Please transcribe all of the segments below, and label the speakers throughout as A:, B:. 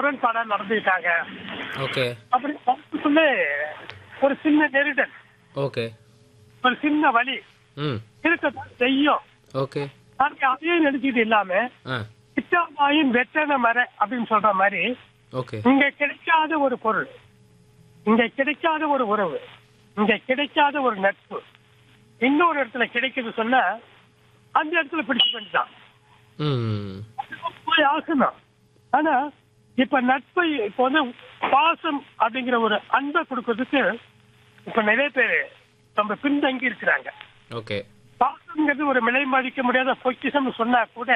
A: முரண்பாடா நடந்துக்கிட்டாங்க
B: okay
A: அப்படி மனசுக்குள்ளே ஒரு சின்ன நெருடல்
B: ஓகே
A: ஒரு சின்ன வலி
B: ம்
A: இருக்கத்தான் செய்யும்
B: ஓகே
A: ஆனா அதையும் நினைச்சிட்டு இல்லாம
B: ஆ
A: இட்டாமாயின் வெட்டன மர அப்படின்னு சொல்ற மாதிரி
B: ஓகே
A: இங்க கிடைக்காத ஒரு பொருள் இங்க கிடைக்காத ஒரு உறவு இங்க கிடைக்காத ஒரு நட்பு இன்னொரு இடத்துல கிடைக்குது சொன்னா அந்த இடத்துல பிடிச்சு பண்ணிட்டான்
B: ம்
A: போய் ஆகணும் ஆனா இப்ப நட்பை இப்ப வந்து பாசம் அப்படிங்கிற ஒரு அன்பை கொடுக்கறதுக்கு இப்ப நிறைய பேர் நம்ம பின்தங்கி இருக்கிறாங்க
B: ஓகே
A: பாசம்ங்கிறது ஒரு விலை மதிக்க முடியாத பொக்கிஷம்னு சொன்னா கூட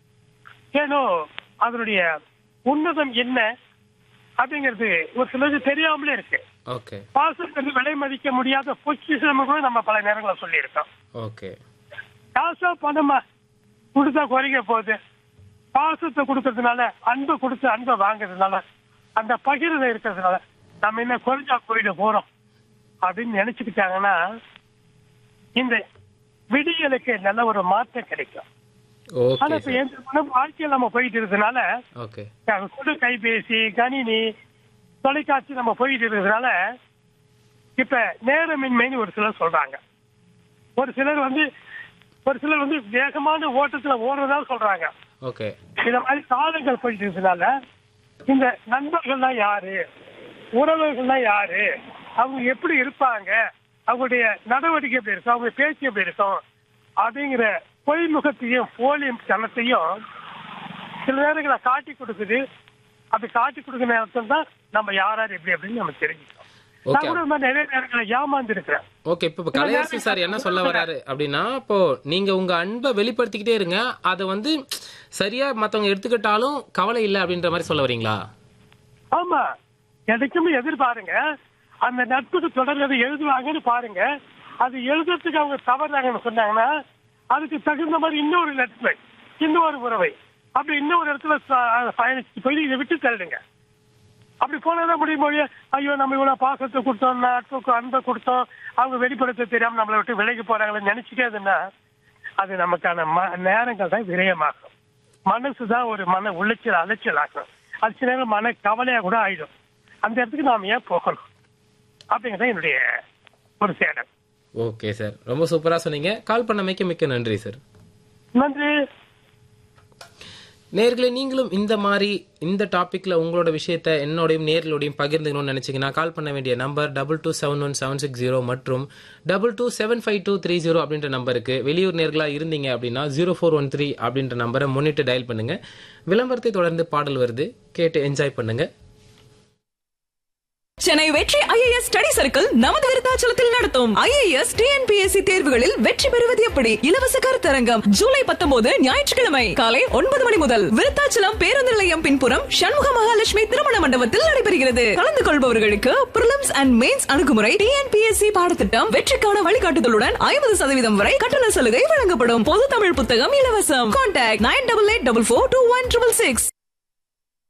A: ஏனோ அதனுடைய உன்னதம் என்ன அப்படிங்கிறது ஒரு சிலருக்கு தெரியாமலே இருக்கு
B: ஓகே
A: பாசங்கிறது விலை மதிக்க முடியாத பொக்கிஷம் கூட நம்ம பல நேரங்களில் சொல்லியிருக்கோம்
B: ஓகே
A: காசா பணமா கொடுத்தா குறைக்க போகுது பாசத்தை கொடுக்கறதுனால அன்பை கொடுத்து அன்பை வாங்குறதுனால அந்த பகிர்ல இருக்கிறதுனால நம்ம என்ன குறைஞ்சா போயிட போறோம் அப்படின்னு நினைச்சுக்கிட்டாங்கன்னா இந்த விடியலுக்கு நல்ல ஒரு மாற்றம் கிடைக்கும் ஆனா
B: ஓகே
A: இப்ப எந்த மனம் வாழ்க்கையில் நம்ம போயிட்டு இருக்கிறதுனால
B: ஓகே
A: கொடு கைபேசி கணினி தொலைக்காட்சி நம்ம போயிட்டு இருக்கிறதுனால இப்ப நேரமின்மைன்னு ஒரு சிலர் சொல்றாங்க ஒரு சிலர் வந்து ஒரு சிலர் வந்து வேகமான ஓட்டத்துல ஓடுறதா சொல்றாங்க
B: ஓகே
A: இந்த மாதிரி காலங்கள் போயிட்டு இருக்கிறதுனால இந்த நண்பர்கள்லாம் யாரு உறவுகள்லாம் யாரு அவங்க எப்படி இருப்பாங்க அவங்களுடைய நடவடிக்கை எப்படி இருக்கும் அவங்க பேச்சு எப்படி இருக்கும் அப்படிங்கிற பொய்முகத்தையும் போலி தனத்தையும் சில நேரங்களை காட்டி கொடுக்குது அப்படி காட்டி கொடுக்குற நேரத்தில் தான் நம்ம யார் யார் எப்படி அப்படின்னு நம்ம தெரிஞ்சுக்கிறோம் நான்
B: ஓகே
A: கூட இந்த மாதிரி நிறைய நேரங்களை ஏமாந்து இருக்கிறேன்
B: ஓகே இப்போ கலையரசு சார் என்ன சொல்ல வராரு அப்படின்னா இப்போ நீங்க உங்க அன்பை வெளிப்படுத்திக்கிட்டே இருங்க அதை வந்து சரியா மத்தவங்க எடுத்துக்கிட்டாலும் கவலை இல்லை அப்படின்ற மாதிரி சொல்ல வரீங்களா
A: ஆமா எதுக்குமே எதிர்பாருங்க அந்த நட்புக்கு தொடர்றது எழுதுவாங்கன்னு பாருங்க அது எழுதுறதுக்கு அவங்க தவறாங்கன்னு சொன்னாங்கன்னா அதுக்கு தகுந்த மாதிரி இன்னொரு நட்பை இன்னொரு உறவை அப்படி இன்னொரு இடத்துல ச- பயணிச்சு போய் இதை விட்டு தள்ளுங்க அப்படி போனதான் முடியும் போய் ஐயோ நம்ம இவ்வளவு பாசத்தை கொடுத்தோம் நட்புக்கு அன்பை கொடுத்தோம் அவங்க வெளிப்படுத்த தெரியாம நம்மளை விட்டு விலகி போறாங்கன்னு நினைச்சுட்டே இருந்தோம்னா அது நமக்கான ம- நேரங்கள் தான் விரயமாகும் மனசு தான் ஒரு மன உளைச்சல் அலைச்சல் ஆகும் அது சில நேரம் மன கவலையா கூட ஆயிடும் அந்த இடத்துக்கு நாம ஏன் போகணும் அப்படிங்கிறத என்னுடைய ஒரு சேடம்
B: ஓகே சார் ரொம்ப சூப்பரா சொன்னீங்க கால் பண்ணமைக்கு மிக்க நன்றி சார்
A: நன்றி
B: நேர்களே நீங்களும் இந்த மாதிரி இந்த டாபிக்ல உங்களோட விஷயத்த என்னோடையும் நேர்களோடையும் பகிர்ந்துக்கணும்னு நினைச்சீங்கன்னா கால் பண்ண வேண்டிய number double two seven one seven six zero மற்றும் double two seven five two three zero அப்படின்ற நம்பருக்கு வெளியூர் நேர்களா இருந்தீங்க அப்படின்னா ஜீரோ ஃபோர் ஒன் த்ரீ அப்படின்ற நம்பரை முன்னிட்டு டயல் பண்ணுங்க விளம்பரத்தை தொடர்ந்து பாடல் வருது கேட்டு என்ஜாய் பண்ணுங்க
C: சென்னை வெற்றி ஐஏஎஸ் ஸ்டடி சர்க்கிள் நமது விருத்தாச்சலத்தில் நடத்தும் ஐஏஎஸ் டிஎன்பிஎஸ்சி தேர்வுகளில் வெற்றி பெறுவது எப்படி இலவச கருத்தரங்கம் ஜூலை பத்தொன்பது ஞாயிற்றுக்கிழமை காலை ஒன்பது மணி முதல் விருத்தாச்சலம் பேருந்து நிலையம் பின்புறம் சண்முக மகாலட்சுமி திருமண மண்டபத்தில் நடைபெறுகிறது கலந்து கொள்பவர்களுக்கு பிரிலிம்ஸ் அண்ட் மெயின்ஸ் அணுகுமுறை டிஎன்பிஎஸ்சி பாடத்திட்டம் வெற்றிக்கான வழிகாட்டுதலுடன் ஐம்பது சதவீதம் வரை கட்டண சலுகை வழங்கப்படும் பொது தமிழ் புத்தகம் இலவசம் contact nine double eight double four two one triple six